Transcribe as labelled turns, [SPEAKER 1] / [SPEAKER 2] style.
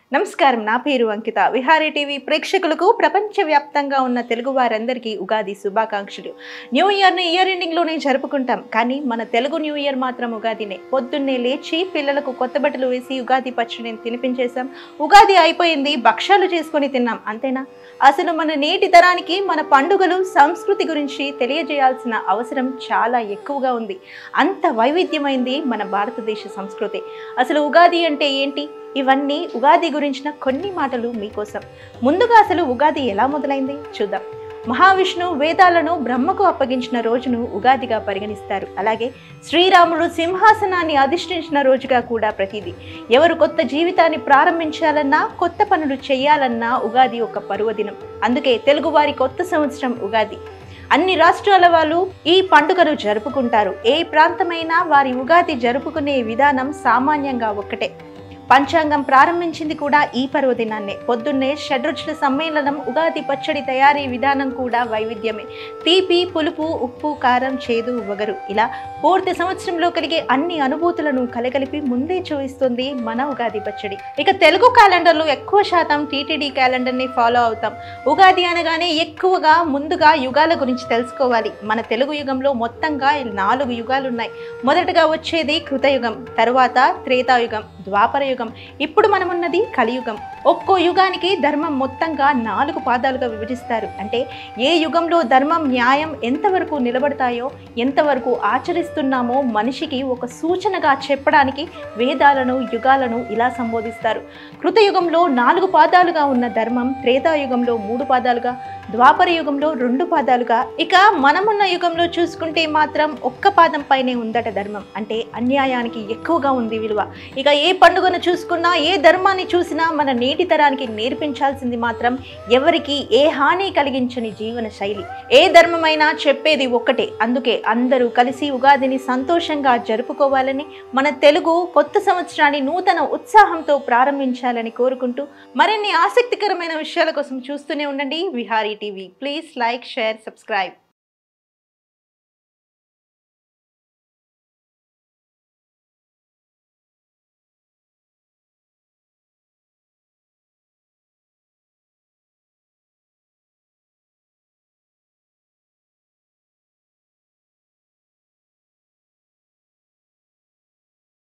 [SPEAKER 1] నమస్కారం నా పేరు అంకిత విహారీ టీవీ ప్రేక్షకులకు ప్రపంచవ్యాప్తంగా ఉన్న తెలుగు వారందరికీ ఉగాది శుభాకాంక్షలు న్యూ ఇయర్ని ఇయర్ ఎండింగ్లోనే జరుపుకుంటాం కానీ మన తెలుగు న్యూ ఇయర్ మాత్రం ఉగాదినే పొద్దున్నే లేచి పిల్లలకు కొత్త బట్టలు వేసి ఉగాది పచ్చడిని తినిపించేశాం ఉగాది అయిపోయింది భక్ష్యాలు చేసుకొని తిన్నాం అంతేనా అసలు మన నేటి తరానికి మన పండుగలు సంస్కృతి గురించి తెలియజేయాల్సిన అవసరం చాలా ఎక్కువగా ఉంది అంత వైవిధ్యమైంది మన భారతదేశ సంస్కృతి అసలు ఉగాది అంటే ఏంటి ఇవన్నీ ఉగాది గురించిన కొన్ని మాటలు మీకోసం ముందుగా అసలు ఉగాది ఎలా మొదలైంది చూద్దాం మహావిష్ణు వేదాలను బ్రహ్మకు అప్పగించిన రోజును ఉగాదిగా పరిగణిస్తారు అలాగే శ్రీరాముడు సింహాసనాన్ని అధిష్ఠించిన రోజుగా కూడా ప్రతిది ఎవరు కొత్త జీవితాన్ని ప్రారంభించాలన్నా కొత్త పనులు చేయాలన్నా ఉగాది ఒక పర్వదినం అందుకే తెలుగువారి కొత్త సంవత్సరం ఉగాది అన్ని రాష్ట్రాల వాళ్ళు ఈ పండుగను జరుపుకుంటారు ఏ ప్రాంతమైనా వారి ఉగాది జరుపుకునే విధానం సామాన్యంగా ఒక్కటే పంచాంగం ప్రారంభించింది కూడా ఈ పర్వదినాన్నే పొద్దున్నే షడ్రుచుల సమ్మేళనం ఉగాది పచ్చడి తయారీ విధానం కూడా వైవిధ్యమే తీపి పులుపు ఉప్పు కారం చేదు వగరు ఇలా పూర్తి సంవత్సరంలో కలిగే అన్ని అనుభూతులను కలగలిపి ముందే చూపిస్తుంది మన ఉగాది పచ్చడి ఇక తెలుగు క్యాలెండర్లో ఎక్కువ శాతం టీటీడీ క్యాలెండర్ని ఫాలో అవుతాం ఉగాది అనగానే ఎక్కువగా ముందుగా యుగాల గురించి తెలుసుకోవాలి మన తెలుగు యుగంలో మొత్తంగా నాలుగు యుగాలు ఉన్నాయి మొదటగా వచ్చేది కృతయుగం తరువాత త్రేతాయుగం ద్వాపర యుగం ఇప్పుడు మనమున్నది కలియుగం ఒక్కో యుగానికి ధర్మం మొత్తంగా నాలుగు పాదాలుగా విభజిస్తారు అంటే ఏ యుగంలో ధర్మం న్యాయం ఎంతవరకు నిలబడతాయో ఎంతవరకు ఆచరిస్తున్నామో మనిషికి ఒక సూచనగా చెప్పడానికి వేదాలను యుగాలను ఇలా సంబోధిస్తారు కృతయుగంలో నాలుగు పాదాలుగా ఉన్న ధర్మం త్రేతాయుగంలో మూడు పాదాలుగా ద్వాపర యుగంలో రెండు పాదాలుగా ఇక మనమున్న యుగంలో చూసుకుంటే మాత్రం ఒక్క పాదం పైనే ఉందట ధర్మం అంటే అన్యాయానికి ఎక్కువగా ఉంది విలువ ఇక ఏ పండుగను చూసుకున్నా ఏ ధర్మాన్ని చూసినా మన నేటి తరానికి నేర్పించాల్సింది మాత్రం ఎవరికి ఏ హాని కలిగించని జీవన శైలి ఏ ధర్మమైనా చెప్పేది ఒక్కటే అందుకే అందరూ కలిసి ఉగాదిని సంతోషంగా జరుపుకోవాలని మన తెలుగు కొత్త సంవత్సరాన్ని నూతన ఉత్సాహంతో ప్రారంభించాలని కోరుకుంటూ మరిన్ని ఆసక్తికరమైన విషయాల కోసం చూస్తూనే ఉండండి Vihari TV please like share subscribe